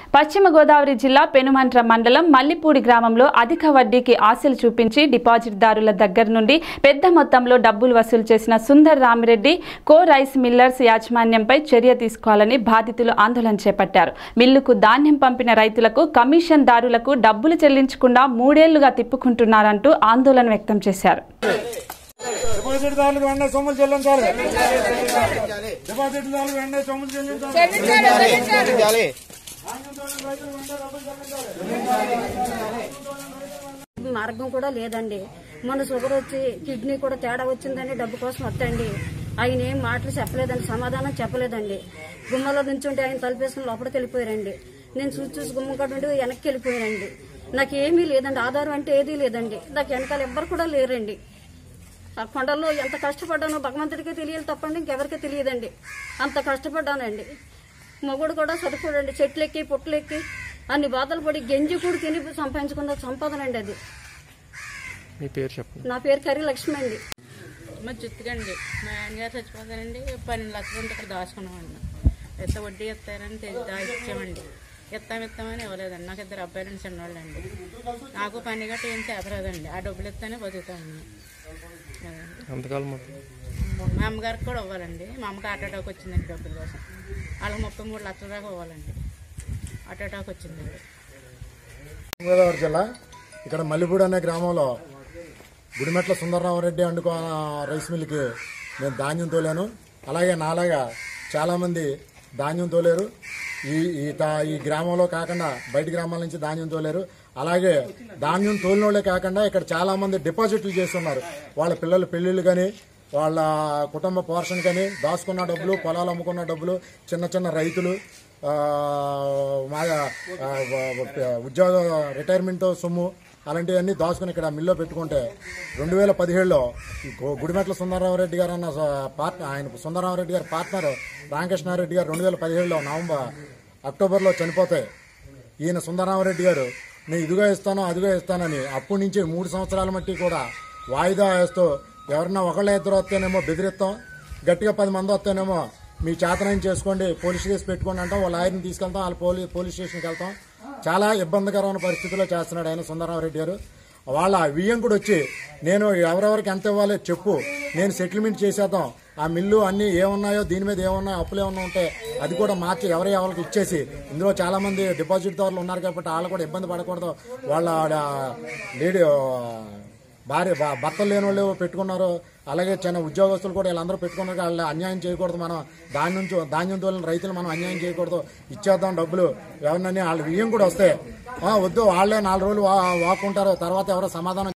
పశ్చిమ గోదావరి జిల్లా పెనుమంట్ర మండలం మల్లిపూడి గ్రామంలో అధిక వడ్డీకి ఆశలు చూపించి డిపాజిట్దారుల దగ్గర నుండి పెద్ద మొత్తంలో డబ్బులు వసూలు చేసిన Sundar Ramireddy co rice millers యాజమాన్యంపై చర్య తీసుకోవాలని బాధితులు ఆందోళన చేపట్టారు మిల్లుకు ధాన్యం పంపిన రైతులకు కమిషన్ దారులకు డబ్బులు చెల్లించకుండా మూడేళ్లుగా తిప్పుకుంటున్నారంటూ ఆందోళన వ్యక్తం చేశారు డిపాజిట్దారులకు వెంటనే సొమ్ములు చెల్లించాలి డిపాజిట్దారులకు వెంటనే సొమ్ములు చెల్లించాలి మార్గం కూడా లేదండి మొన్న షుగర్ వచ్చి కిడ్నీ కూడా తేడా వచ్చిందని డబ్బు కోసం వద్దండి ఆయన ఏం మాటలు చెప్పలేదండి సమాధానం చెప్పలేదండి గుమ్మలో నుంచుంటే ఆయన తలుపేసుకుని లోపలికి వెళ్ళిపోయారండి నేను చూసి చూసి గుమ్మం కాడ నుండి వెనక్కి వెళ్ళిపోయానండి నాకు ఏమీ లేదండి ఆధారం అంటే ఏదీ లేదండి నాకు వెనకాల ఎవ్వరు కూడా లేరండి ఆ కొండల్లో ఎంత కష్టపడ్డానో భగవంతుడికే తెలియాలి తప్పండి ఇంకెవరికీ తెలియదండి అంత కష్టపడ్డానండి మొగుడు కూడా సరిపోడండి చెట్లెక్కి పుట్లెక్కి అన్ని బాధలు పడి గెంజి కూడా తిని సంపాదించుకున్న సంపాదన అండి అది మీ పేరు చెప్పండి నా పేరు కర్రీ లక్ష్మి అండి మా జుత్తుకండి మా ఆయనగారు చచ్చిపోతారండి పన్నెండు లక్షలు ఉంటే ఇక్కడ దాచుకున్నామండి ఎంత వడ్డీ ఇస్తారని తె- దా ఇచ్చామండి ఇస్తాం ఇస్తామని ఇవ్వలేదండి నాకు ఇద్దరు అబ్బాయిలు చిన్నవాళ్ళండి నాకు పని గట్ట ఏం చేతలేదండి ఆ డబ్బులు ఇస్తేనే బతుకుతామండి అదండి. ఎంతకాలం మొత్తం మా అమ్మగారికి కూడా ఇవ్వాలండి మా అమ్మకి హార్ట్ అటాక్ వచ్చిందండి డబ్బుల కోసం వాళ్ళకి ముప్పై మూడు లక్షల దాకా ఇవ్వాలండి హార్ట్ అటాక్ వచ్చిందండి గోదావరి జిల్లా ఇక్కడ మల్లిపూడి అనే గ్రామంలో గుడిమెట్ల సుందరరామరెడ్డి అండుకో రైస్ మిల్కి నేను ధాన్యం తోలాను అలాగే నాలాగా చాలామంది ధాన్యం తోలేరు ఈ ఈ తా- ఈ గ్రామంలో కాకుండా బయట గ్రామాల నుంచి ధాన్యం తోలేరు అలాగే ధాన్యం తోలినోళ్ళే కాకుండా ఇక్కడ చాలామంది డిపాజిట్లు చేస్తున్నారు వాళ్ళ పిల్లల పెళ్ళిళ్ళు కానీ వాళ్ళ కుటుంబ పోర్షన్ కానీ దాచుకున్న డబ్బులు పొలాలు అమ్ముకున్న డబ్బులు చిన్న చిన్న రైతులు ఆ, మా ఆ, ఉద్యోగ రిటైర్మెంట్ సొమ్ము అలాంటివన్నీ దాచుకుని ఇక్కడ మిల్లో పెట్టుకుంటే రెండు వేల పదిహేడులో గుడిమెట్ల సుందరరామరెడ్డి గారు అన్న పార్ట్నర్ ఆయన సుందరరామరెడ్డి గారి పార్ట్నర్ రామకృష్ణారెడ్డి గారు రెండు వేల పదిహేడులో నవంబర్ అక్టోబర్లో చనిపోతే ఈయన సుందరరామరెడ్డి గారు నేను ఇదిగో ఇస్తాను అదిగో ఇస్తానని అప్పటి నుంచి మూడు సంవత్సరాల మట్టి కూడా వాయిదా వేస్తూ ఎవరన్నా ఒకళ్ళ ఇద్దరు వస్తేనేమో బెదిరిస్తాం గట్టిగా పది మంది వస్తేనేమో మీ చేతనం చేసుకోండి పోలీస్ కేసు పెట్టుకోండి అంటాం వాళ్ళ ఆయన్ని తీసుకెళ్తాం వాళ్ళ పోలీ పోలీస్ స్టేషన్కి వెళ్తాం చాలా ఇబ్బందికరమైన పరిస్థితిలో చేస్తున్నాడు ఆయన సుందరరామరెడ్డి గారు వాళ్ళ వియ్యంకుడు వచ్చి నేను ఎవరెవరికి ఎంత ఇవ్వాలో చెప్పు నేను సెటిల్మెంట్ చేసేద్దాం ఆ మిల్లు అన్ని ఏమున్నాయో దీని మీద ఏమున్నాయో అప్పులు ఏమన్నా ఉంటే అది కూడా మార్చి ఎవరి ఎవరికి ఇచ్చేసి ఇందులో చాలా మంది డిపాజిట్దారులు ఉన్నారు కాబట్టి వాళ్ళు కూడా ఇబ్బంది పడకూడదు వాళ్ళ ఆ, లేడీ ఆ, భార్య భ- భర్తలు లేని వాళ్ళు పెట్టుకున్నారు అలాగే చిన్న ఉద్యోగస్తులు కూడా వీళ్ళందరూ పెట్టుకున్నారు వాళ్ళు అన్యాయం చేయకూడదు మనం దాని నుంచి ధాన్యం తోలిన రైతులు మనం అన్యాయం చేయకూడదు ఇచ్చేద్దాం డబ్బులు ఎవరినని వాళ్ళ వియ్యం కూడా వస్తే ఆ, వద్దు వాళ్ళే నాలుగు రోజులు వా- వాక్కుంటారు తర్వాత ఎవరో సమాధానం